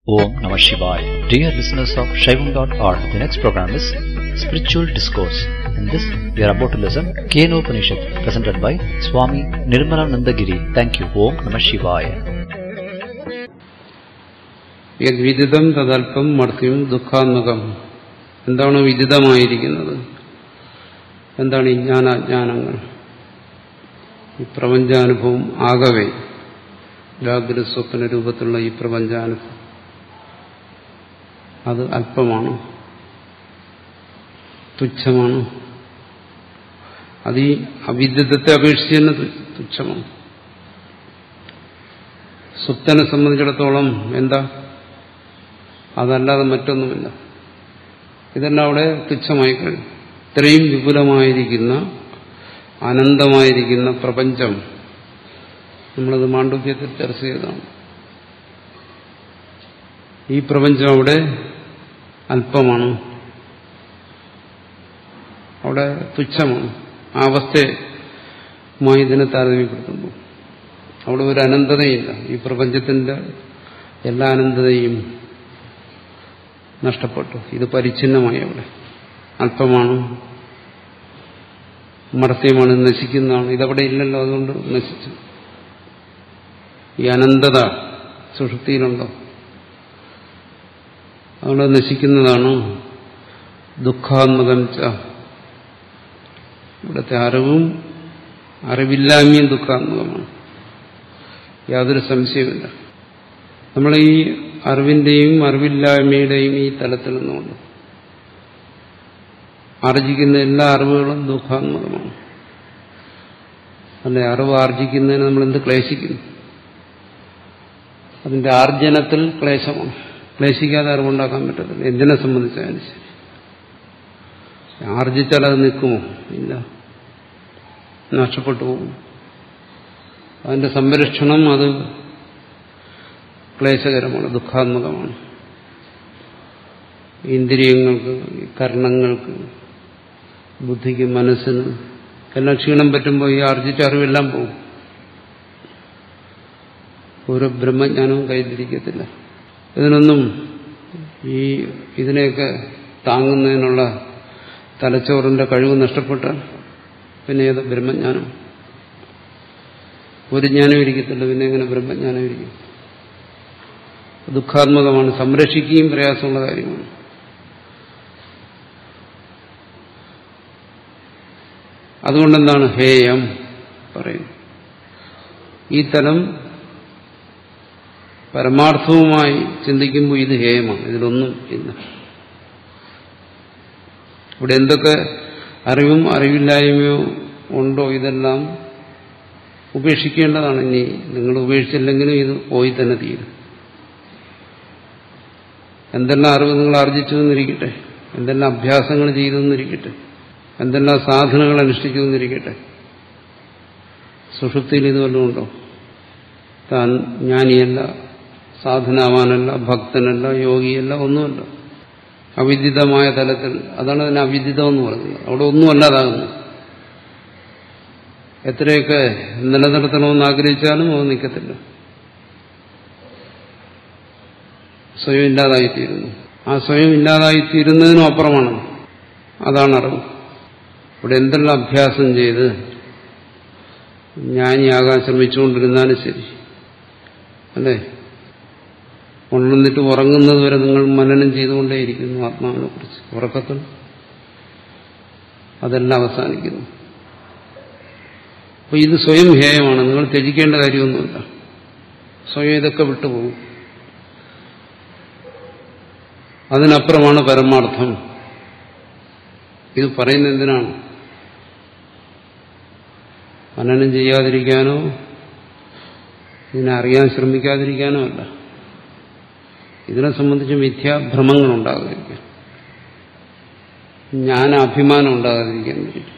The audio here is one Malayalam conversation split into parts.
Om Namah Shivaya. Dear listeners of Shaivam.org, the next program is Spiritual Discourse. In this, we are about to listen Keno Upanishad, presented by Swami Nirmalanandagiri. Thank you. Om Namah Shivaya. യദ്വിദിതം തദൽപ്പം മർത്യം ദുഃഖാത്മകം എന്താണ് വിദിതമായിരിക്കുന്നത് എന്താണ് ഈ ജ്ഞാനാജ്ഞാനങ്ങൾ ഈ പ്രപഞ്ചാനുഭവം ആകവേ ജാഗ്രത സ്വപ്ന രൂപത്തിലുള്ള ഈ പ്രപഞ്ചാനുഭവം അത് അല്പമാണ് തുച്ഛമാണ് അത് ഈ അവിദ്യത്തെ അപേക്ഷിച്ച് തന്നെ തുച്ഛമാണ് സുപ്തനെ സംബന്ധിച്ചിടത്തോളം എന്താ അതല്ലാതെ മറ്റൊന്നുമില്ല ഇതെല്ലാം അവിടെ തുച്ഛമായി കഴിഞ്ഞു ഇത്രയും വിപുലമായിരിക്കുന്ന അനന്തമായിരിക്കുന്ന പ്രപഞ്ചം നമ്മളത് മാണ്ഡവ്യത്തിൽ ചർച്ച ചെയ്തതാണ് ഈ പ്രപഞ്ചം അവിടെ അല്പമാണ് അവിടെ തുച്ഛമാണ് ആ അവസ്ഥയുമായി ഇതിനെ താരതമ്യപ്പെടുത്തുന്നു അവിടെ ഒരു അനന്തതയില്ല ഈ പ്രപഞ്ചത്തിന്റെ എല്ലാ അനന്തതയും നഷ്ടപ്പെട്ടു ഇത് പരിച്ഛിന്നമായി അവിടെ അല്പമാണ് മർത്യമാണ് നശിക്കുന്നതാണ് ഇതവിടെ ഇല്ലല്ലോ അതുകൊണ്ട് നശിച്ചു ഈ അനന്തത സുഷുപ്തിയിലുണ്ടോ അതുകൊണ്ട് നശിക്കുന്നതാണ് ദുഃഖാത്മകം ച ഇവിടുത്തെ അറിവും അറിവില്ലായ്മയും ദുഃഖാത്മകമാണ് യാതൊരു സംശയമില്ല നമ്മൾ ഈ അറിവിന്റെയും അറിവില്ലായ്മയുടെയും ഈ തലത്തിൽ നിന്നുകൊണ്ട് ആർജിക്കുന്ന എല്ലാ അറിവുകളും ദുഃഖാത്മകമാണ് അല്ലെ അറിവ് ആർജിക്കുന്നതിന് നമ്മൾ എന്ത് ക്ലേശിക്കുന്നു അതിന്റെ ആർജനത്തിൽ ക്ലേശമാണ് ക്ലേശിക്കാതെ അറിവുണ്ടാക്കാൻ പറ്റത്തില്ല എന്തിനെ സംബന്ധിച്ചാലും ശരി ആർജിച്ചാൽ അത് നിൽക്കുമോ ഇല്ല നഷ്ടപ്പെട്ടു പോകും അതിന്റെ സംരക്ഷണം അത് ക്ലേശകരമാണ് ദുഃഖാത്മകമാണ് ഇന്ദ്രിയങ്ങൾക്ക് കർണങ്ങൾക്ക് ബുദ്ധിക്ക് മനസ്സിന് എല്ലാം ക്ഷീണം പറ്റുമ്പോൾ ഈ ആർജിച്ച അറിവെല്ലാം പോകും ഒരു ബ്രഹ്മജ്ഞാനവും കയ്യിലിരിക്കത്തില്ല ഇതിനൊന്നും ഈ ഇതിനെയൊക്കെ താങ്ങുന്നതിനുള്ള തലച്ചോറിന്റെ കഴിവ് നഷ്ടപ്പെട്ടാൽ പിന്നെ ഏത് ബ്രഹ്മജ്ഞാനം ഒരു ജ്ഞാനം ഇരിക്കത്തില്ല പിന്നെ എങ്ങനെ ബ്രഹ്മജ്ഞാനം ഇരിക്കും ദുഃഖാത്മകമാണ് സംരക്ഷിക്കുകയും പ്രയാസമുള്ള കാര്യമാണ് അതുകൊണ്ടെന്താണ് ഹേയം പറയുന്നത് ഈ തലം പരമാർത്ഥവുമായി ചിന്തിക്കുമ്പോൾ ഇത് ഹേയമാണ് ഇതിലൊന്നും ഇല്ല ഇവിടെ എന്തൊക്കെ അറിവും അറിവില്ലായ്മയോ ഉണ്ടോ ഇതെല്ലാം ഉപേക്ഷിക്കേണ്ടതാണ് ഇനി നിങ്ങൾ ഉപേക്ഷിച്ചില്ലെങ്കിലും ഇത് പോയി തന്നെ തീരും എന്തെല്ലാം അറിവ് നിങ്ങൾ ആർജിച്ചു എന്നിരിക്കട്ടെ എന്തെല്ലാം അഭ്യാസങ്ങൾ ചെയ്തു എന്നിരിക്കട്ടെ എന്തെല്ലാം സാധനങ്ങൾ അനുഷ്ഠിച്ചു എന്നിരിക്കട്ടെ സുഷുപ്തിയിൽ ഇത് വല്ലതും ഉണ്ടോ താൻ ജ്ഞാനിയല്ല സാധനാവാനല്ല ഭക്തനല്ല യോഗിയല്ല ഒന്നുമല്ല അവിദിതമായ തലത്തിൽ അതാണ് അതിന് അവിദിതം എന്ന് പറയുന്നത് അവിടെ ഒന്നുമല്ലാതാകുന്നു എത്രയൊക്കെ നിലനിർത്തണമെന്ന് ആഗ്രഹിച്ചാലും അത് നിൽക്കത്തില്ല സ്വയം ഇല്ലാതായിത്തീരുന്നു ആ സ്വയം ഇല്ലാതായിത്തീരുന്നതിനും അപ്പുറമാണ് അതാണ് അറിവ് ഇവിടെ എന്തെല്ലാം അഭ്യാസം ചെയ്ത് ജ്ഞാനിയാകാൻ ശ്രമിച്ചുകൊണ്ടിരുന്നാലും ശരി അല്ലേ ഉണർന്നിട്ട് ഉറങ്ങുന്നത് വരെ നിങ്ങൾ മനനം ചെയ്തുകൊണ്ടേയിരിക്കുന്നു ആത്മാവിനെ കുറിച്ച് ഉറക്കത്തിൽ അതെല്ലാം അവസാനിക്കുന്നു അപ്പൊ ഇത് സ്വയം ഹേയമാണ് നിങ്ങൾ ത്യജിക്കേണ്ട കാര്യമൊന്നുമില്ല സ്വയം ഇതൊക്കെ വിട്ടുപോകും അതിനപ്പുറമാണ് പരമാർത്ഥം ഇത് പറയുന്നത് എന്തിനാണ് മനനം ചെയ്യാതിരിക്കാനോ ഇതിനെ അറിയാൻ ശ്രമിക്കാതിരിക്കാനോ അല്ല ഇതിനെ സംബന്ധിച്ച് മിഥ്യാഭ്രമങ്ങൾ ഉണ്ടാകാതിരിക്കാൻ ജ്ഞാനാഭിമാനം ഉണ്ടാകാതിരിക്കാൻ വേണ്ടി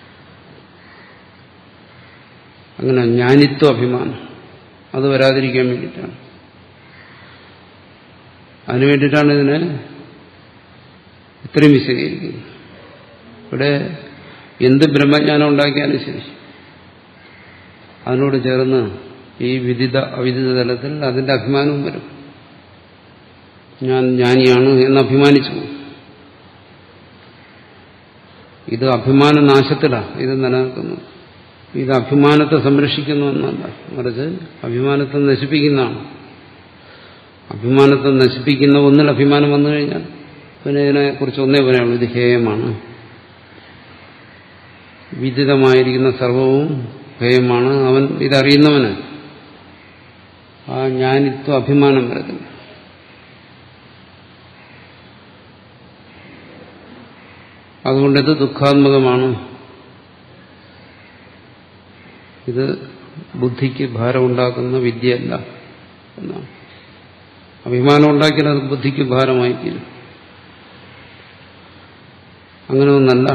അങ്ങനെ ജ്ഞാനിത്വ അഭിമാനം അത് വരാതിരിക്കാൻ വേണ്ടിയിട്ടാണ് അതിനു വേണ്ടിയിട്ടാണ് ഇതിനെ ഇത്രയും വിശദീകരിക്കുന്നത് ഇവിടെ എന്ത് ബ്രഹ്മജ്ഞാനം ഉണ്ടാക്കിയാലും ശരി അതിനോട് ചേർന്ന് ഈ വിദിത അവിദിത തലത്തിൽ അതിന്റെ അഭിമാനവും വരും ഞാൻ ജ്ഞാനിയാണ് എന്ന് അഭിമാനിച്ചു പോകും. ഇത് അഭിമാന നാശത്തിലാണ് ഇത് നിലനിൽക്കുന്നത് ഇത് അഭിമാനത്തെ സംരക്ഷിക്കുന്നു എന്നല്ല മറിച്ച് അഭിമാനത്തെ നശിപ്പിക്കുന്നതാണ് അഭിമാനത്തെ നശിപ്പിക്കുന്ന ഒന്നിൽ അഭിമാനം വന്നു കഴിഞ്ഞാൽ പിന്നെ ഇതിനെക്കുറിച്ച് ഒന്നേ പറയാനുള്ളൂ ഇത് ഹേയമാണ് വിദിതമായിരിക്കുന്ന സർവവും ഹേയമാണ് അവൻ ഇതറിയുന്നവന് ആ ജ്ഞാനിത്വ അഭിമാനം വരത്തില്ല അതുകൊണ്ട് ഇത് ദുഃഖാത്മകമാണ് ഇത് ബുദ്ധിക്ക് ഭാരമുണ്ടാക്കുന്ന വിദ്യയല്ല എന്നാണ് അഭിമാനം ഉണ്ടാക്കിയാൽ അത് ബുദ്ധിക്ക് ഭാരമായി തീരും അങ്ങനെ ഒന്നല്ല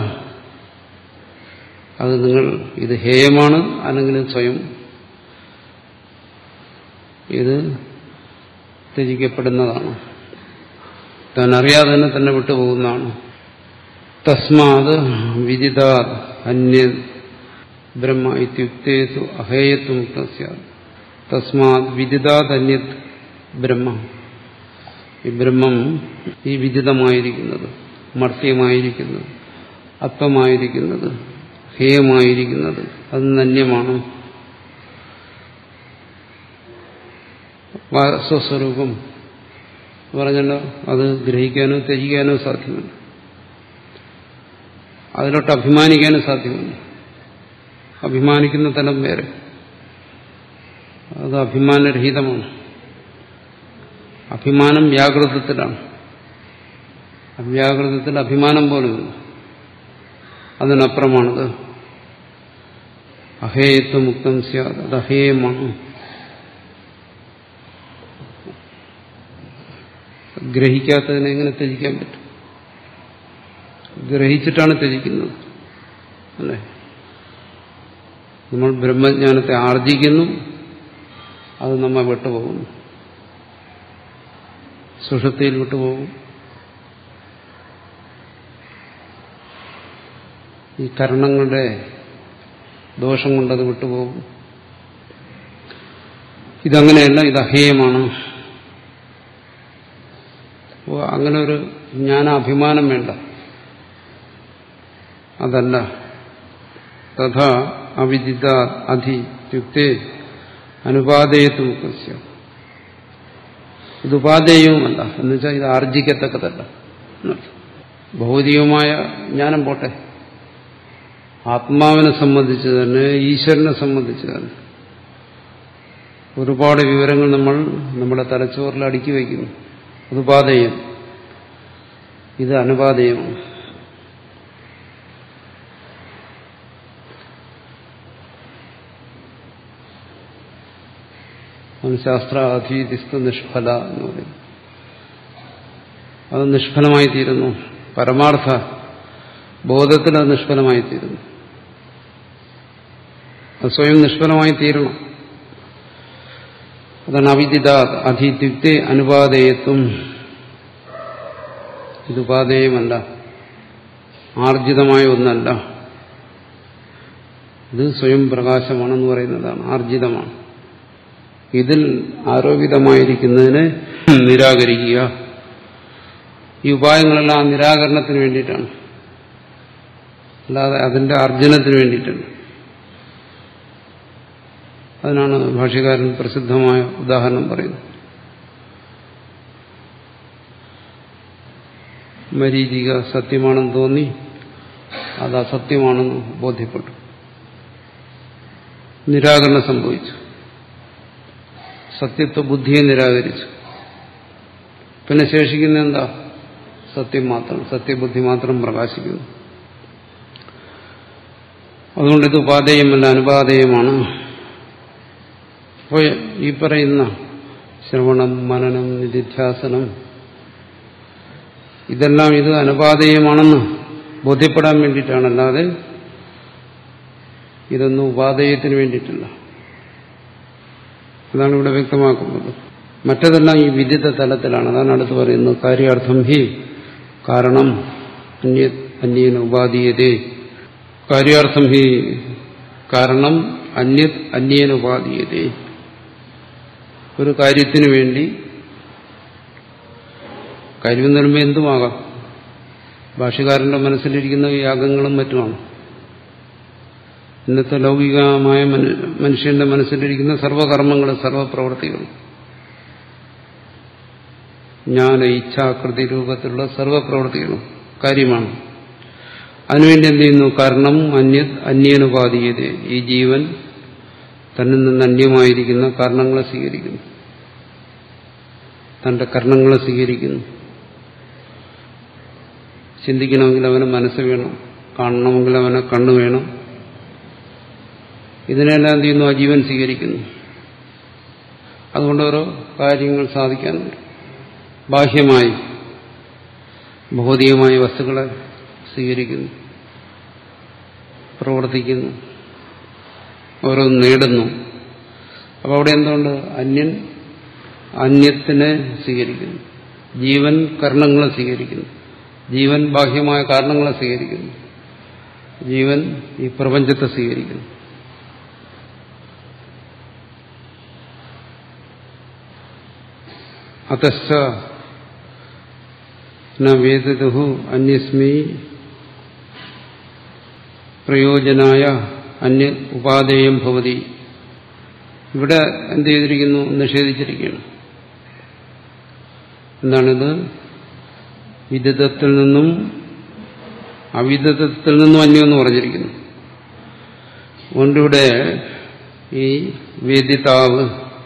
അത് നിങ്ങൾ ഇത് ഹേയമാണ് അല്ലെങ്കിൽ സ്വയം ഇത് ത്യജിക്കപ്പെടുന്നതാണ് താൻ അറിയാതെ തന്നെ തന്നെ വിട്ടുപോകുന്നതാണ് തസ്മാത് വിദിത അന്യ ബ്രഹ്മ ഇത്യുക്തേതു അഹേയത്വ മുക്ത തസ്മാത് വിദിതാത് അന്യത് ബ്രഹ്മ ഈ ബ്രഹ്മം ഈ വിദിതമായിരിക്കുന്നത് മർത്യമായിരിക്കുന്നത് അത്വമായിരിക്കുന്നത് ഹേയമായിരിക്കുന്നത് അത് നന്യമാണ് സ്വസ്വരൂപം പറഞ്ഞല്ലോ അത് ഗ്രഹിക്കാനോ ത്യജിക്കാനോ സാധ്യമല്ല അതിലോട്ട് അഭിമാനിക്കാനും സാധ്യമല്ല അഭിമാനിക്കുന്ന തലം വേറെ അത് അഭിമാനരഹിതമാണ് അഭിമാനം വ്യാകൃതത്തിലാണ് അവ്യാകൃതത്തിൽ അഭിമാനം പോലുമില്ല അതിനപ്പുറമാണത് അഹേയത്വ മുക്തം സ്യാത് അത് അഹേയമാണ് ഗ്രഹിക്കാത്തതിനെ എങ്ങനെ ത്യജിക്കാൻ പറ്റും ഗ്രഹിച്ചിട്ടാണ് ത്യജിക്കുന്നത് അല്ലേ നമ്മൾ ബ്രഹ്മജ്ഞാനത്തെ ആർജിക്കുന്നു അത് നമ്മെ വിട്ടുപോകുന്നു സുഷുപ്തിയിൽ വിട്ടുപോകും ഈ കരണങ്ങളുടെ ദോഷം കൊണ്ടത് വിട്ടുപോകും ഇതങ്ങനെയല്ല ഇത് അഹേയമാണ് അപ്പോൾ അങ്ങനെ ഒരു ജ്ഞാനാഭിമാനം വേണ്ട അതല്ല തഥാ അവിദിത അധി യുക്തേ അനുപാതേയത്വ മുഖ്യ ഇത് ഉപാധേയവുമല്ല എന്നുവെച്ചാൽ ഇത് ആർജിക്കത്തക്കതല്ല ഭൗതികമായ ജ്ഞാനം പോട്ടെ ആത്മാവിനെ സംബന്ധിച്ച് തന്നെ ഈശ്വരനെ സംബന്ധിച്ച് തന്നെ ഒരുപാട് വിവരങ്ങൾ നമ്മൾ നമ്മുടെ തലച്ചോറിൽ അടുക്കി വയ്ക്കുന്നു അത് ഉപാധേയം ഇത് അനുപാതേയമാണ് ശാസ്ത്ര അധീതിസ്തു നിഷ്ഫല എന്ന് പറയും അത് നിഷ്ഫലമായി തീരുന്നു പരമാർത്ഥ ബോധത്തിൽ അത് നിഷ്ഫലമായി തീരുന്നു അത് സ്വയം നിഷ്ഫലമായി തീരണം അതാണ് അവിദിത അധീത്യുക്തി അനുപാതേയത്വം ഇത് ഉപാധേയമല്ല ആർജിതമായ ഒന്നല്ല ഇത് സ്വയം പ്രകാശമാണെന്ന് പറയുന്നതാണ് ആർജിതമാണ് ഇതിൽ ആരോപിതമായിരിക്കുന്നതിനെ നിരാകരിക്കുക ഈ ഉപായങ്ങളെല്ലാം നിരാകരണത്തിന് വേണ്ടിയിട്ടാണ് അല്ലാതെ അതിന്റെ അർജനത്തിന് വേണ്ടിയിട്ടല്ല അതിനാണ് ഭാഷ്യകാരൻ പ്രസിദ്ധമായ ഉദാഹരണം പറയുന്നത് മരീചിക സത്യമാണെന്ന് തോന്നി അത് അസത്യമാണെന്ന് ബോധ്യപ്പെട്ടു നിരാകരണം സംഭവിച്ചു സത്യത്വ ബുദ്ധിയെ നിരാകരിച്ചു പിന്നെ ശേഷിക്കുന്ന എന്താ സത്യം മാത്രം സത്യബുദ്ധി മാത്രം പ്രകാശിക്കുന്നു അതുകൊണ്ട് ഇത് ഉപാധേയമല്ല അനുപാധേയമാണ് അപ്പോൾ ഈ പറയുന്ന ശ്രവണം മനനം നിധിധ്യാസനം ഇതെല്ലാം ഇത് അനുപാധേയമാണെന്ന് ബോധ്യപ്പെടാൻ വേണ്ടിയിട്ടാണ് അല്ലാതെ ഇതൊന്നും ഉപാധേയത്തിന് വേണ്ടിയിട്ടില്ല അതാണ് ഇവിടെ വ്യക്തമാക്കുന്നത് മറ്റതെല്ലാം ഈ വിദിത തലത്തിലാണ് അതാണ് അടുത്ത് പറയുന്നത് കാര്യാർത്ഥം ഹി കാരണം അന്യ അന്യേന ഉപാധീയതേ കാര്യാർത്ഥം ഹി കാരണം അന്യ അന്യേന ഉപാധീയതേ ഒരു കാര്യത്തിനു വേണ്ടി കാര്യമെന്ന് പറയുമ്പോൾ എന്തുമാകാം ഭാഷകാരന്റെ മനസ്സിലിരിക്കുന്ന യാഗങ്ങളും മറ്റുമാണ് ഇന്നത്തെ ലൗകികമായ മനുഷ്യന്റെ മനസ്സിലിരിക്കുന്ന സർവകർമ്മങ്ങളും സർവപ്രവൃത്തികളും ജ്ഞാന ഇച്ഛാകൃതി രൂപത്തിലുള്ള സർവപ്രവൃത്തികളും കാര്യമാണ് അതിനുവേണ്ടി എന്ത് ചെയ്യുന്നു കാരണം അന്യ അന്യനുപാതീയത ഈ ജീവൻ തന്നിൽ നിന്ന് അന്യമായിരിക്കുന്ന കാരണങ്ങളെ സ്വീകരിക്കുന്നു തന്റെ കർണങ്ങളെ സ്വീകരിക്കുന്നു ചിന്തിക്കണമെങ്കിൽ അവന് മനസ്സ് വേണം കാണണമെങ്കിൽ അവനെ കണ്ണു വേണം ഇതിനെല്ലാം എന്ത് ചെയ്യുന്നു ആ ജീവൻ സ്വീകരിക്കുന്നു അതുകൊണ്ട് ഓരോ കാര്യങ്ങൾ സാധിക്കാനുണ്ട് ബാഹ്യമായി ഭൗതികമായ വസ്തുക്കളെ സ്വീകരിക്കുന്നു പ്രവർത്തിക്കുന്നു ഓരോന്ന് നേടുന്നു അപ്പോൾ അവിടെ എന്തുകൊണ്ട് അന്യൻ അന്യത്തിനെ സ്വീകരിക്കുന്നു ജീവൻ കർണങ്ങളെ സ്വീകരിക്കുന്നു ജീവൻ ബാഹ്യമായ കാരണങ്ങളെ സ്വീകരിക്കുന്നു ജീവൻ ഈ പ്രപഞ്ചത്തെ സ്വീകരിക്കുന്നു അതശ്ച വേദതു അന്യസ്മൈ പ്രയോജനായ അന്യ ഉപാധേയം ഭവതി ഇവിടെ എന്ത് ചെയ്തിരിക്കുന്നു നിഷേധിച്ചിരിക്കുകയാണ് എന്താണിത് വിദിതത്തിൽ നിന്നും അവിദിതത്തിൽ നിന്നും അന്യമെന്ന് പറഞ്ഞിരിക്കുന്നു അതുകൊണ്ടിവിടെ ഈ വേദിതാവ്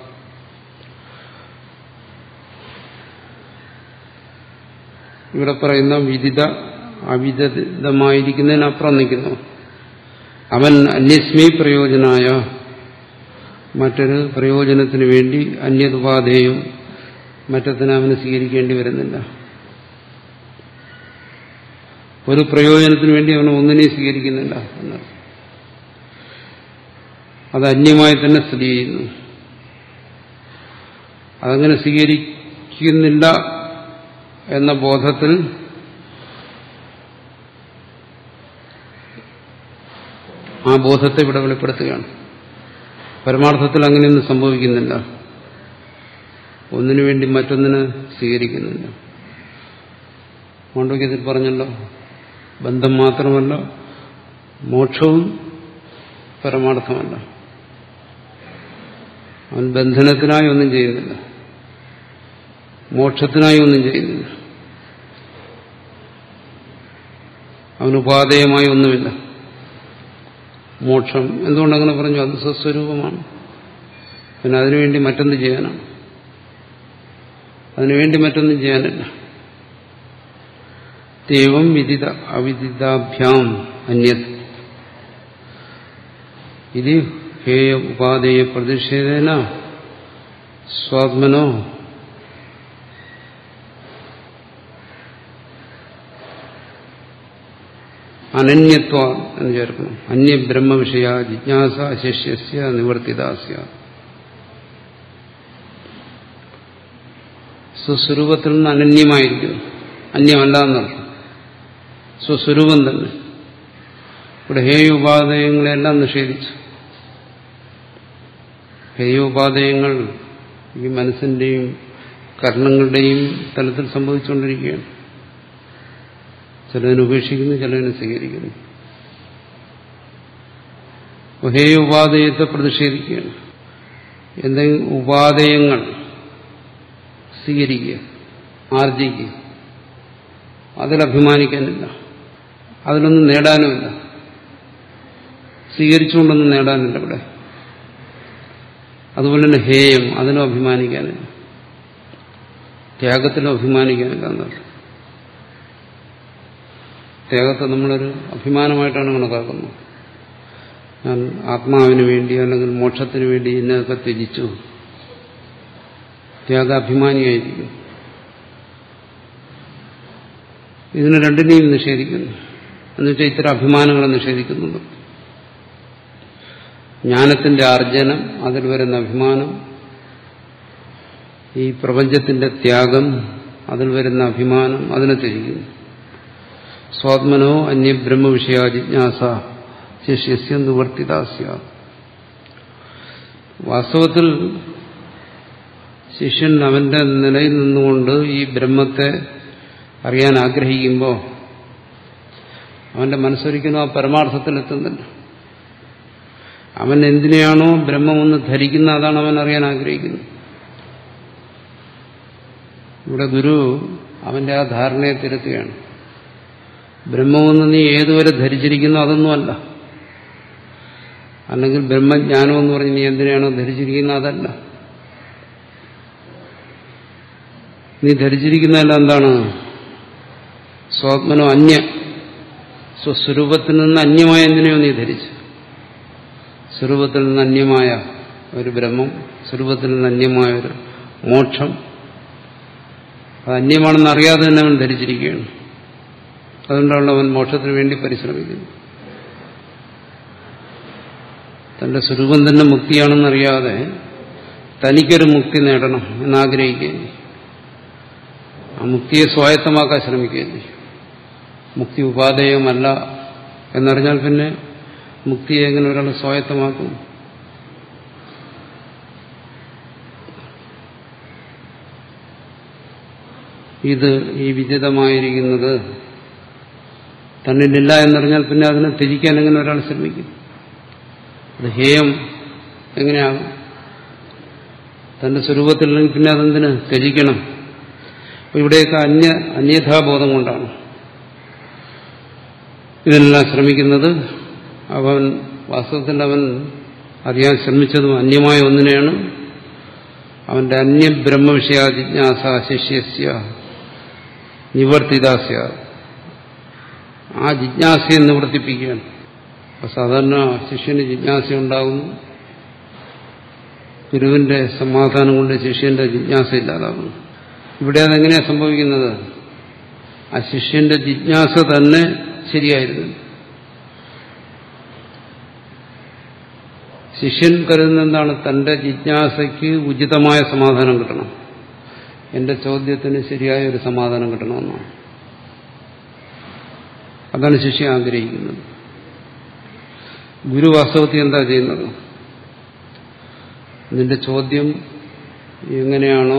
ഇവിടെ പറയുന്ന വിദിത അവിദിതമായിരിക്കുന്നതിനപ്പുറം നിൽക്കുന്നു അവൻ അന്യസ്മി പ്രയോജനായ മറ്റൊരു പ്രയോജനത്തിന് വേണ്ടി അന്യതുപാധേയം മറ്റത്തിന് അവന് സ്വീകരിക്കേണ്ടി വരുന്നില്ല ഒരു പ്രയോജനത്തിന് വേണ്ടി അവന് ഒന്നിനെയും സ്വീകരിക്കുന്നില്ല എന്നർത്ഥം അത് അന്യമായി തന്നെ സ്ഥിതി ചെയ്യുന്നു അതങ്ങനെ സ്വീകരിക്കുന്നില്ല എന്ന ബോധത്തിൽ ആ ബോധത്തെ ഇവിടെ വെളിപ്പെടുത്തുകയാണ് പരമാർത്ഥത്തിൽ അങ്ങനെയൊന്നും സംഭവിക്കുന്നില്ല ഒന്നിനു വേണ്ടി മറ്റൊന്നിനെ സ്വീകരിക്കുന്നില്ല മാണ്ഡവ്യത്തിൽ പറഞ്ഞല്ലോ ബന്ധം മാത്രമല്ല മോക്ഷവും പരമാർത്ഥമല്ല അവൻ ബന്ധനത്തിനായി ഒന്നും ചെയ്യുന്നില്ല മോക്ഷത്തിനായി ഒന്നും ചെയ്യുന്നില്ല അവന് ഉപാധേയമായി ഒന്നുമില്ല മോക്ഷം എന്തുകൊണ്ടങ്ങനെ പറഞ്ഞു അത് സ്വസ്വരൂപമാണ് പിന്നെ അതിനുവേണ്ടി മറ്റൊന്ന് ചെയ്യാനാണ് അതിനുവേണ്ടി മറ്റൊന്നും ചെയ്യാനില്ല ദൈവം വിദിത അവിദിതാഭ്യാം അന്യത് ഇത് ഹേയ ഉപാധേയ പ്രതിഷേധേന സ്വാത്മനോ അനന്യത്വ എന്ന് ചേർക്കണം അന്യബ്രഹ്മ വിഷയ ജിജ്ഞാസ ശിഷ്യസ്യ നിവർത്തിദാസ്യ സ്വസ്വരൂപത്തിൽ നിന്ന് അനന്യമായിരിക്കുന്നു അന്യമല്ല എന്നർത്ഥം സ്വസ്വരൂപം തന്നെ ഇവിടെ ഹേയോപാധേയങ്ങളെല്ലാം നിഷേധിച്ചു ഹേയോപാധേയങ്ങൾ ഈ മനസ്സിന്റെയും കർണങ്ങളുടെയും തലത്തിൽ സംഭവിച്ചുകൊണ്ടിരിക്കുകയാണ് ചിലതിനെ ഉപേക്ഷിക്കുന്നു ചിലതിനെ സ്വീകരിക്കുന്നു ഹേയ ഉപാധേയത്തെ പ്രതിഷേധിക്കുകയാണ് എന്തെങ്കിലും ഉപാധേയങ്ങൾ സ്വീകരിക്കുക ആർജിക്കുക അതിലഭിമാനിക്കാനില്ല അതിലൊന്നും നേടാനുമില്ല സ്വീകരിച്ചുകൊണ്ടൊന്നും നേടാനില്ല ഇവിടെ അതുപോലെ തന്നെ ഹേയം അതിനും അഭിമാനിക്കാനില്ല ത്യാഗത്തിലും അഭിമാനിക്കാനില്ല എന്നർത്ഥം ത്യാഗത്തെ നമ്മളൊരു അഭിമാനമായിട്ടാണ് കണക്കാക്കുന്നത് ഞാൻ ആത്മാവിന് വേണ്ടി അല്ലെങ്കിൽ മോക്ഷത്തിന് വേണ്ടി ഇന്നതൊക്കെ ത്യജിച്ചു ത്യാഗാഭിമാനിയായിരിക്കും ഇതിനെ രണ്ടിനെയും നിഷേധിക്കുന്നു എന്നുവെച്ചാൽ ഇത്തരം അഭിമാനങ്ങളെ നിഷേധിക്കുന്നുണ്ട് ജ്ഞാനത്തിന്റെ ആർജനം അതിൽ വരുന്ന അഭിമാനം ഈ പ്രപഞ്ചത്തിന്റെ ത്യാഗം അതിൽ വരുന്ന അഭിമാനം അതിനെ ത്യജിക്കുന്നു സ്വാത്മനോ അന്യബ്രഹ്മവിഷയ ജിജ്ഞാസ ശിഷ്യസ്യ നിവർത്തിദാസ്യ വാസ്തവത്തിൽ ശിഷ്യൻ അവന്റെ നിലയിൽ നിന്നുകൊണ്ട് ഈ ബ്രഹ്മത്തെ അറിയാൻ ആഗ്രഹിക്കുമ്പോൾ അവന്റെ മനസ്സൊരിക്കലും ആ പരമാർത്ഥത്തിലെത്തുന്നില്ല അവൻ എന്തിനെയാണോ ബ്രഹ്മമെന്ന് ധരിക്കുന്ന അതാണ് അവൻ അറിയാൻ ആഗ്രഹിക്കുന്നത് ഇവിടെ ഗുരു അവന്റെ ആ ധാരണയെ തിരുത്തുകയാണ് ബ്രഹ്മമെന്ന് നീ ഏതുവരെ ധരിച്ചിരിക്കുന്നു അതൊന്നുമല്ല അല്ലെങ്കിൽ ബ്രഹ്മജ്ഞാനം എന്ന് പറഞ്ഞ് നീ എന്തിനാണോ ധരിച്ചിരിക്കുന്നത് അതല്ല നീ ധരിച്ചിരിക്കുന്നതല്ല എന്താണ് സ്വാത്മനോ അന്യ സ്വസ്വരൂപത്തിൽ നിന്ന് അന്യമായ എന്തിനെയോ നീ ധരിച്ചു സ്വരൂപത്തിൽ നിന്ന് അന്യമായ ഒരു ബ്രഹ്മം സ്വരൂപത്തിൽ നിന്ന് അന്യമായ ഒരു മോക്ഷം അത് അന്യമാണെന്ന് അറിയാതെ തന്നെ അവൻ ധരിച്ചിരിക്കുകയാണ് അതുകൊണ്ടാണ് അവൻ മോക്ഷത്തിന് വേണ്ടി പരിശ്രമിക്കുന്നത് തന്റെ സ്വരൂപം തന്നെ മുക്തിയാണെന്നറിയാതെ തനിക്കൊരു മുക്തി നേടണം എന്നാഗ്രഹിക്കുകയും ആ മുക്തിയെ സ്വായത്തമാക്കാൻ ശ്രമിക്കുകയും മുക്തി ഉപാധേയമല്ല എന്നറിഞ്ഞാൽ പിന്നെ മുക്തിയെ എങ്ങനെ ഒരാൾ സ്വായത്തമാക്കും ഇത് ഈ വിദിതമായിരിക്കുന്നത് തന്നിലില്ല എന്നറിഞ്ഞാൽ പിന്നെ അതിനെ ത്യജിക്കാൻ എങ്ങനെ ഒരാൾ ശ്രമിക്കും അത് ഹേയം എങ്ങനെയാകും തന്റെ സ്വരൂപത്തില്ലെങ്കിൽ പിന്നെ അതെന്തിന് ത്യജിക്കണം അപ്പൊ ഇവിടെയൊക്കെ അന്യ അന്യഥാബോധം കൊണ്ടാണ് ഇതിനെല്ലാം ശ്രമിക്കുന്നത് അവൻ വാസ്തവത്തിൽ അവൻ അറിയാൻ ശ്രമിച്ചതും അന്യമായ ഒന്നിനെയാണ് അവന്റെ അന്യബ്രഹ്മവിഷയ ജിജ്ഞാസ ശിഷ്യസ്യ നിവർത്തിദാസ്യ ആ ജിജ്ഞാസയെ നിവർത്തിപ്പിക്കുകയാണ് അപ്പൊ സാധാരണ ശിഷ്യന് ജിജ്ഞാസ ഉണ്ടാകുന്നു ഗുരുവിന്റെ സമാധാനം കൊണ്ട് ശിഷ്യന്റെ ജിജ്ഞാസ ഇല്ലാതാകുന്നു ഇവിടെ അതെങ്ങനെയാണ് സംഭവിക്കുന്നത് ആ ശിഷ്യന്റെ ജിജ്ഞാസ തന്നെ ശരിയായിരുന്നു ശിഷ്യൻ കരുതുന്ന എന്താണ് തന്റെ ജിജ്ഞാസയ്ക്ക് ഉചിതമായ സമാധാനം കിട്ടണം എന്റെ ചോദ്യത്തിന് ശരിയായ ഒരു സമാധാനം കിട്ടണമെന്നാണ് അതാണ് ശിഷ്യ ആഗ്രഹിക്കുന്നത് ഗുരു വാസ്തവത്തിൽ എന്താ ചെയ്യുന്നത് നിന്റെ ചോദ്യം എങ്ങനെയാണോ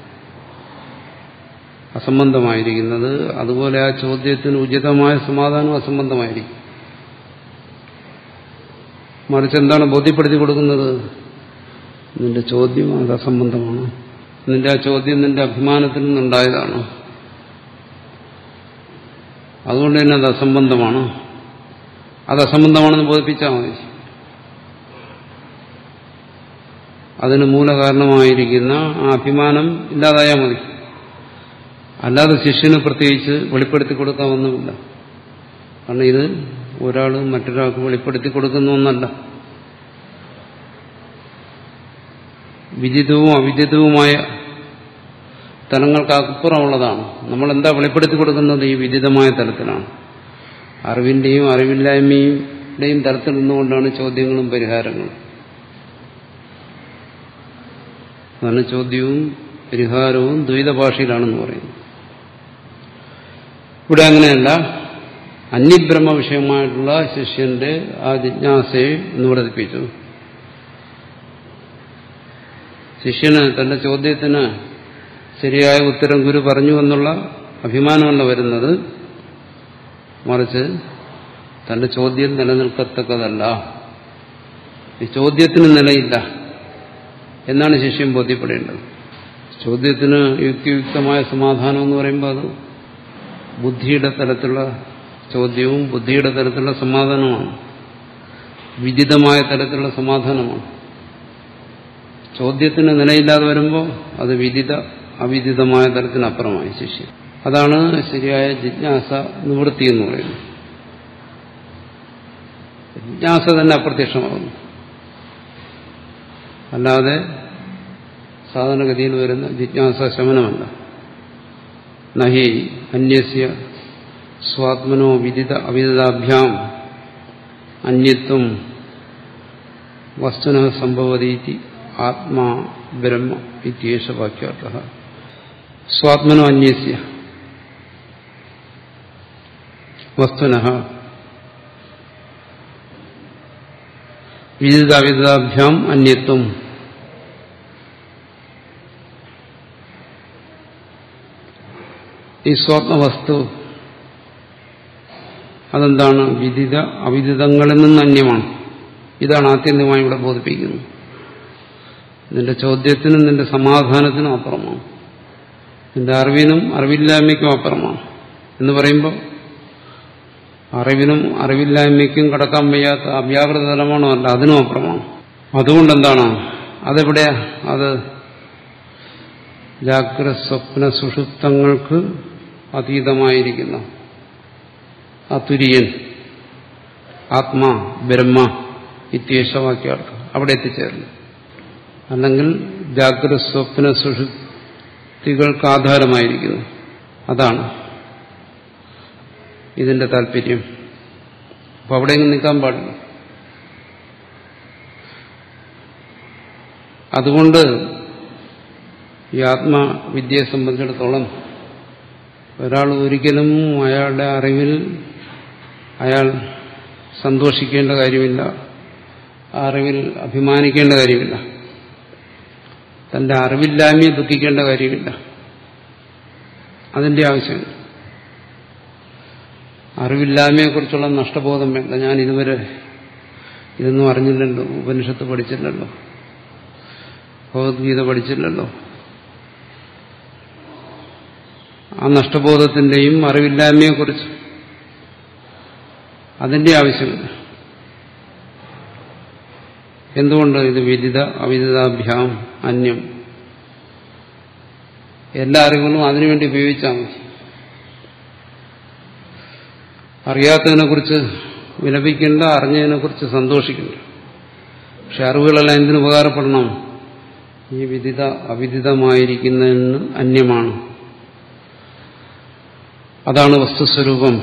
അസംബന്ധമായിരിക്കുന്നത് അതുപോലെ ആ ചോദ്യത്തിന് ഉചിതമായ സമാധാനം അസംബന്ധമായിരിക്കും മറിച്ച് എന്താണ് ബോധ്യപ്പെടുത്തി കൊടുക്കുന്നത് നിന്റെ ചോദ്യം അത് അസംബന്ധമാണ് നിന്റെ ആ ചോദ്യം നിന്റെ അഭിമാനത്തിൽ നിന്നുണ്ടായതാണ് അതുകൊണ്ട് തന്നെ അത് അസംബന്ധമാണ് അത് അസംബന്ധമാണെന്ന് ബോധിപ്പിച്ചാൽ മതി അതിന് മൂലകാരണമായിരിക്കുന്ന ആ അഭിമാനം ഇല്ലാതായാൽ മതി അല്ലാതെ ശിഷ്യന് പ്രത്യേകിച്ച് വെളിപ്പെടുത്തി കൊടുക്കാമൊന്നുമില്ല കാരണം ഇത് ഒരാൾ മറ്റൊരാൾക്ക് വെളിപ്പെടുത്തി കൊടുക്കുന്ന ഒന്നല്ല വിദിതവും അവിദിതവുമായ തലങ്ങൾക്കപ്പുറമുള്ളതാണ് നമ്മൾ എന്താ വെളിപ്പെടുത്തി കൊടുക്കുന്നത് ഈ വിദിതമായ തലത്തിലാണ് അറിവിന്റെയും അറിവില്ലായ്മയുടെയും തലത്തിൽ നിന്നുകൊണ്ടാണ് ചോദ്യങ്ങളും പരിഹാരങ്ങളും അതാണ് ചോദ്യവും പരിഹാരവും ദ്വൈത ഭാഷയിലാണെന്ന് പറയുന്നത് ഇവിടെ അങ്ങനെയല്ല അന്യബ്രഹ്മ വിഷയമായിട്ടുള്ള ശിഷ്യന്റെ ആ ജിജ്ഞാസയെ നിവർത്തിപ്പിച്ചു ശിഷ്യന് തന്റെ ചോദ്യത്തിന് ശരിയായ ഉത്തരം ഗുരു പറഞ്ഞു എന്നുള്ള അഭിമാനമല്ല വരുന്നത് മറിച്ച് തന്റെ ചോദ്യം നിലനിൽക്കത്തക്കതല്ല ഈ ചോദ്യത്തിന് നിലയില്ല എന്നാണ് ശിഷ്യൻ ബോധ്യപ്പെടേണ്ടത് ചോദ്യത്തിന് യുക്തിയുക്തമായ സമാധാനം എന്ന് പറയുമ്പോൾ അത് ബുദ്ധിയുടെ തലത്തിലുള്ള ചോദ്യവും ബുദ്ധിയുടെ തലത്തിലുള്ള സമാധാനമാണ് വിദിതമായ തലത്തിലുള്ള സമാധാനമാണ് ചോദ്യത്തിന് നിലയില്ലാതെ വരുമ്പോൾ അത് വിദിത അവിദിതമായ തലത്തിനപ്പുറമായി ശിഷ്യ അതാണ് ശരിയായ ജിജ്ഞാസ നിവൃത്തി എന്ന് പറയുന്നത് ജിജ്ഞാസ തന്നെ അപ്രത്യക്ഷമാകുന്നു അല്ലാതെ സാധാരണഗതിയിൽ വരുന്ന ജിജ്ഞാസ ശമനമല്ല നഹി അന്യസ്യ സ്വാത്മനോ വിദിത അവിദിതാഭ്യാം അന്യത്വം വസ്തുന സംഭവതീതി ആത്മാ ബ്രഹ്മ ഇത്യേഷ വാക്യാർത്ഥ സ്വാത്മനോ അന്യസ്യ വസ്തുന വിദിതാവിദിതാഭ്യാം അന്യത്വം ഈ സ്വാത്മവസ്തു അതെന്താണ് വിദിത അവിദിതങ്ങളിൽ നിന്ന് അന്യമാണ് ഇതാണ് ആത്യന്തികമായി ഇവിടെ ബോധിപ്പിക്കുന്നത് നിന്റെ ചോദ്യത്തിനും നിന്റെ സമാധാനത്തിനും അപ്പുറമാണ് നിന്റെ അറിവിനും അറിവില്ലായ്മയ്ക്കും അപ്പുറമാണ് എന്ന് പറയുമ്പോൾ അറിവിനും അറിവില്ലായ്മയ്ക്കും കടക്കാൻ വയ്യാത്ത അവ്യാകൃത തലമാണോ അല്ല അതിനും അപ്പുറമാണ് അതുകൊണ്ട് എന്താണ് അതെവിടെയാ അത് ജാഗ്രത സ്വപ്ന സുഷുപ്തങ്ങൾക്ക് അതീതമായിരിക്കുന്ന ആ തുര്യൻ ആത്മാ ബ്രഹ്മ ഇത്യേശവാക്യാർത്ഥം അവിടെ എത്തിച്ചേർന്നു അല്ലെങ്കിൽ ജാഗ്രത സ്വപ്ന സുഷുപ്തികൾക്ക് ആധാരമായിരിക്കുന്നു അതാണ് ഇതിന്റെ താല്പര്യം അപ്പൊ അവിടെ എങ്ങും നിൽക്കാൻ പാടില്ല അതുകൊണ്ട് ഈ ആത്മവിദ്യയെ സംബന്ധിച്ചിടത്തോളം ഒരാൾ ഒരിക്കലും അയാളുടെ അറിവിൽ അയാൾ സന്തോഷിക്കേണ്ട കാര്യമില്ല ആ അറിവിൽ അഭിമാനിക്കേണ്ട കാര്യമില്ല തന്റെ അറിവില്ലായ്മയെ ദുഃഖിക്കേണ്ട കാര്യമില്ല അതിന്റെ ആവശ്യമില്ല അറിവില്ലായ്മയെക്കുറിച്ചുള്ള നഷ്ടബോധം വേണ്ട ഞാൻ ഇതുവരെ ഇതൊന്നും അറിഞ്ഞില്ലല്ലോ ഉപനിഷത്ത് പഠിച്ചില്ലല്ലോ ഭഗവത്ഗീത പഠിച്ചില്ലല്ലോ ആ നഷ്ടബോധത്തിന്റെയും അറിവില്ലായ്മയെക്കുറിച്ച് അതിന്റെ ആവശ്യമില്ല എന്തുകൊണ്ട് ഇത് വിദിത അവിദിതാഭ്യാം അന്യം എല്ലാ അറിവുകളും അതിനുവേണ്ടി ഉപയോഗിച്ചാൽ മതി അറിയാത്തതിനെക്കുറിച്ച് വിലപിക്കേണ്ട അറിഞ്ഞതിനെക്കുറിച്ച് സന്തോഷിക്കേണ്ട പക്ഷെ അറിവുകളെല്ലാം എന്തിനു ഉപകാരപ്പെടണം ഈ വിദിത അവിദിതമായിരിക്കുന്നതിന് അന്യമാണ് അതാണ് വസ്തുസ്വരൂപം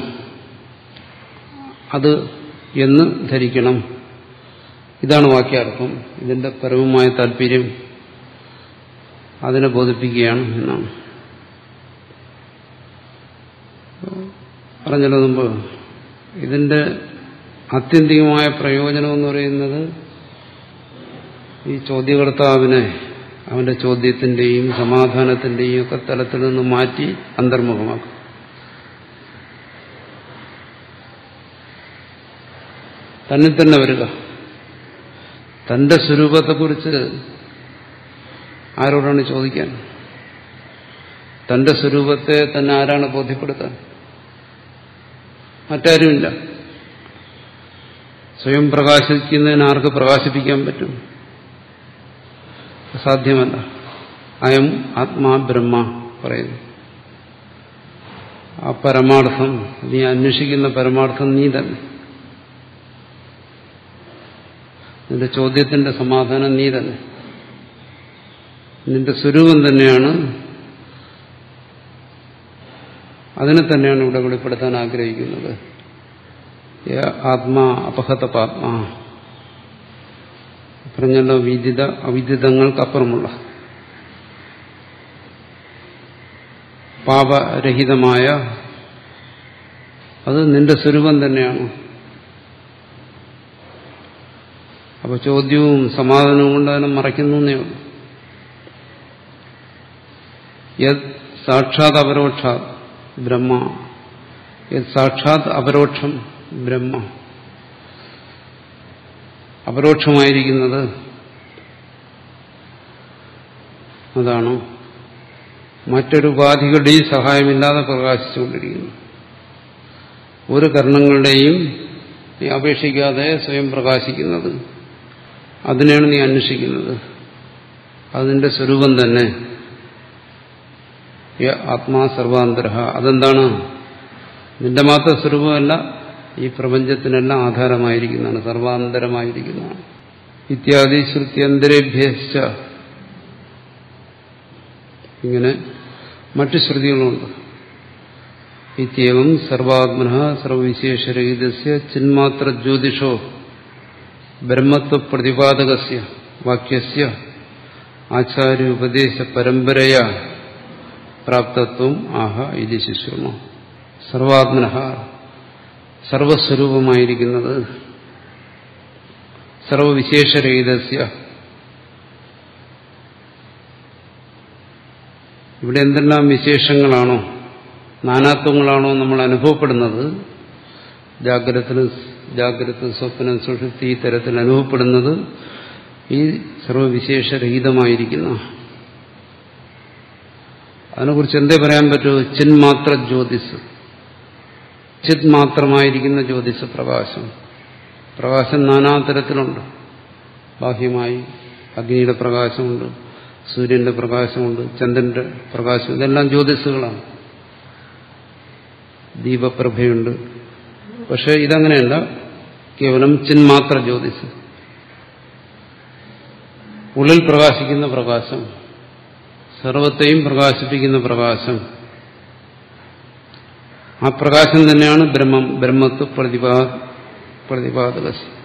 അത് എന്ന് ധരിക്കണം ഇതാണ് വാക്യാർത്ഥം ഇതിന്റെ പരമമായ താല്പര്യം അതിനെ ബോധിപ്പിക്കുകയാണ് എന്നാണ് പറഞ്ഞല്ലോ മുമ്പ് ഇതിന്റെ ആത്യന്തികമായ പ്രയോജനം എന്ന് പറയുന്നത് ഈ ചോദ്യകർത്താവിനെ അവന്റെ ചോദ്യത്തിന്റെയും സമാധാനത്തിന്റെയും ഒക്കെ തലത്തിൽ നിന്ന് മാറ്റി അന്തർമുഖമാക്കും തന്നിൽ തന്നെ വരിക തന്റെ സ്വരൂപത്തെക്കുറിച്ച് ആരോടാണ് ചോദിക്കാൻ തന്റെ സ്വരൂപത്തെ തന്നെ ആരാണ് ബോധ്യപ്പെടുത്താൻ മറ്റാരുമില്ല സ്വയം പ്രകാശിക്കുന്നതിന് ആർക്ക് പ്രകാശിപ്പിക്കാൻ പറ്റും സാധ്യമല്ല അയം ആത്മാ ബ്രഹ്മ പറയുന്നു ആ പരമാർത്ഥം നീ അന്വേഷിക്കുന്ന പരമാർത്ഥം നീ തന്നെ നിന്റെ ചോദ്യത്തിന്റെ സമാധാനം നീ തന്നെ നിന്റെ സ്വരൂപം തന്നെയാണ് അതിനെ തന്നെയാണ് ഇവിടെ വെളിപ്പെടുത്താൻ ആഗ്രഹിക്കുന്നത് ആത്മാ അപഹത പാത്മാ പറഞ്ഞല്ലോ വിദിത അവിദിതങ്ങൾക്കപ്പുറമുള്ള പാപരഹിതമായ അത് നിന്റെ സ്വരൂപം തന്നെയാണ് അപ്പൊ ചോദ്യവും സമാധാനവും കൊണ്ട് അതിനെ മറയ്ക്കുന്നു എന്നേ ഉള്ളൂ യത് സാക്ഷാത് അപരോക്ഷാത് ബ്രഹ്മ യത് സാക്ഷാത് അപരോക്ഷം ബ്രഹ്മ അപരോക്ഷമായിരിക്കുന്നത് അതാണ് മറ്റൊരു ഉപാധികളുടെയും സഹായമില്ലാതെ പ്രകാശിച്ചുകൊണ്ടിരിക്കുന്നു ഒരു കർണങ്ങളുടെയും നീ അപേക്ഷിക്കാതെ സ്വയം പ്രകാശിക്കുന്നത് അതിനെയാണ് നീ അന്വേഷിക്കുന്നത് അതിന്റെ സ്വരൂപം തന്നെ ആത്മാ സർവാന്തര അതെന്താണ് നിന്റെ മാത്രം സ്വരൂപമല്ല ഈ പ്രപഞ്ചത്തിനെല്ലാം ആധാരമായിരിക്കുന്നതാണ് സർവാന്തരമായിരിക്കുന്നതാണ് ഇത്യാദി ശ്രുത്യന്തരേഭ്യശ്ച ഇങ്ങനെ മറ്റു ശ്രുതികളുണ്ട് ഇത്യവും സർവാത്മന സർവവിശേഷരഹിതസ്യ ചിന്മാത്ര ജ്യോതിഷോ ബ്രഹ്മത്വ പ്രതിപാദകസ്യ വാക്യസ്യ ആചാര്യോപദേശ പരമ്പരയ പ്രാപ്തത്വം ആഹ ഇത് ശിശുർമ സർവാത്മന സർവസ്വരൂപമായിരിക്കുന്നത് സർവവിശേഷരഹിതസ്യ ഇവിടെ എന്തെല്ലാം വിശേഷങ്ങളാണോ നാനാത്വങ്ങളാണോ നമ്മൾ അനുഭവപ്പെടുന്നത് ജാഗ്രതത്തിലും ജാഗ്രത സ്വപ്നം സുഷുപ്തി ഈ തരത്തിൽ അനുഭവപ്പെടുന്നത് ഈ സർവവിശേഷരഹിതമായിരിക്കുന്ന അതിനെക്കുറിച്ച് എന്തേ പറയാൻ പറ്റൂ ചിന്മാത്ര ജ്യോതിസ് ചിത് മാത്രമായിരിക്കുന്ന ജ്യോതിസ് പ്രകാശം പ്രകാശം നാനാതരത്തിലുണ്ട് ബാഹ്യമായി അഗ്നിയുടെ പ്രകാശമുണ്ട് സൂര്യന്റെ പ്രകാശമുണ്ട് ചന്ദ്രന്റെ പ്രകാശം ഇതെല്ലാം ജ്യോതിസുകളാണ് ദീപപ്രഭയുണ്ട് പക്ഷെ ഇതങ്ങനെയല്ല കേവലം ചിന്മാത്ര ജ്യോതിസ് ഉള്ളിൽ പ്രകാശിക്കുന്ന പ്രകാശം സർവത്തെയും പ്രകാശിപ്പിക്കുന്ന പ്രകാശം ആ പ്രകാശം തന്നെയാണ് ബ്രഹ്മം ബ്രഹ്മത്വ പ്രതിപാ പ്രതിപാദക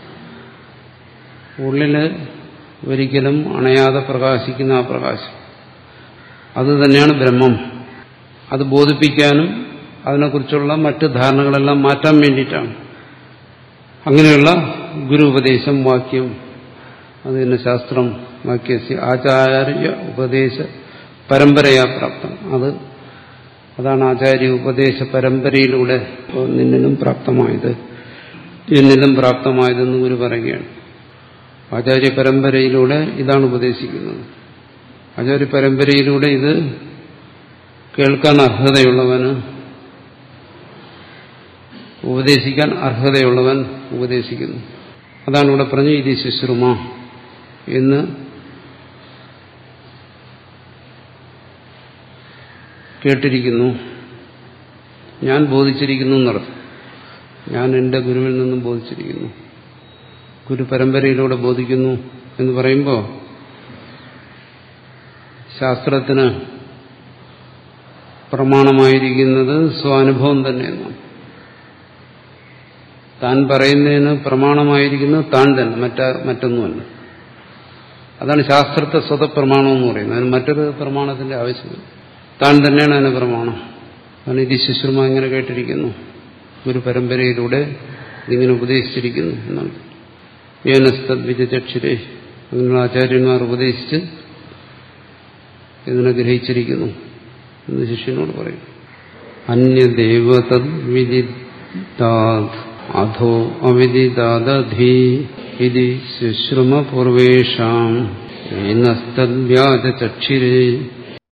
ഉള്ളില് ഒരിക്കലും അണയാതെ പ്രകാശിക്കുന്ന ആ പ്രകാശം അത് തന്നെയാണ് ബ്രഹ്മം അത് ബോധിപ്പിക്കാനും അതിനെക്കുറിച്ചുള്ള മറ്റ് ധാരണകളെല്ലാം മാറ്റാൻ വേണ്ടിയിട്ടാണ് അങ്ങനെയുള്ള ഗുരു ഉപദേശം വാക്യം അത് തന്നെ ശാസ്ത്രം വാക്യസ്യ ആചാര്യ ഉപദേശ പരമ്പരയാ പ്രാപ്തം അത് അതാണ് ആചാര്യ ഉപദേശ പരമ്പരയിലൂടെ നിന്നിലും പ്രാപ്തമായത് എന്നിലും പ്രാപ്തമായതെന്ന് ഗുരു പറയുകയാണ് ആചാര്യ പരമ്പരയിലൂടെ ഇതാണ് ഉപദേശിക്കുന്നത് ആചാര്യ പരമ്പരയിലൂടെ ഇത് കേൾക്കാൻ അർഹതയുള്ളവന് ഉപദേശിക്കാൻ അർഹതയുള്ളവൻ ഉപദേശിക്കുന്നു അതാണ് ഇവിടെ പറഞ്ഞു ഇത് ശുശ്രുമ എന്ന് കേട്ടിരിക്കുന്നു ഞാൻ ബോധിച്ചിരിക്കുന്നു എന്നർത്ഥം ഞാൻ എൻ്റെ ഗുരുവിൽ നിന്നും ബോധിച്ചിരിക്കുന്നു ഗുരു പരമ്പരയിലൂടെ ബോധിക്കുന്നു എന്ന് പറയുമ്പോൾ ശാസ്ത്രത്തിന് പ്രമാണമായിരിക്കുന്നത് സ്വാനുഭവം തന്നെയെന്നാണ് താൻ പറയുന്നതിന് പ്രമാണമായിരിക്കുന്നത് താൻ തന്നെ മറ്റ മറ്റൊന്നുമല്ല അതാണ് ശാസ്ത്രത്തെ സ്വതപ്രമാണം എന്ന് പറയുന്നത് അതിന് മറ്റൊരു പ്രമാണത്തിന്റെ ആവശ്യമില്ല താൻ തന്നെയാണ് അതിന് പ്രമാണം അതാണ് ഇത് ശുശ്രൂമ ഇങ്ങനെ കേട്ടിരിക്കുന്നു ഒരു പരമ്പരയിലൂടെ ഇതിങ്ങനെ ഉപദേശിച്ചിരിക്കുന്നു എന്നാണ് യോനസ്തദ് വിജചക്ഷരേ അങ്ങനെയുള്ള ആചാര്യന്മാർ ഉപദേശിച്ച് ഇതിനെ ഗ്രഹിച്ചിരിക്കുന്നു എന്ന് ശിഷ്യനോട് പറയും അന്യദേവതദ് വിദിതാത് അധോ അവിദിതാദധീ ഇത് ശുശ്രുമ പൂർവേഷാം വ്യാജചക്ഷിരേ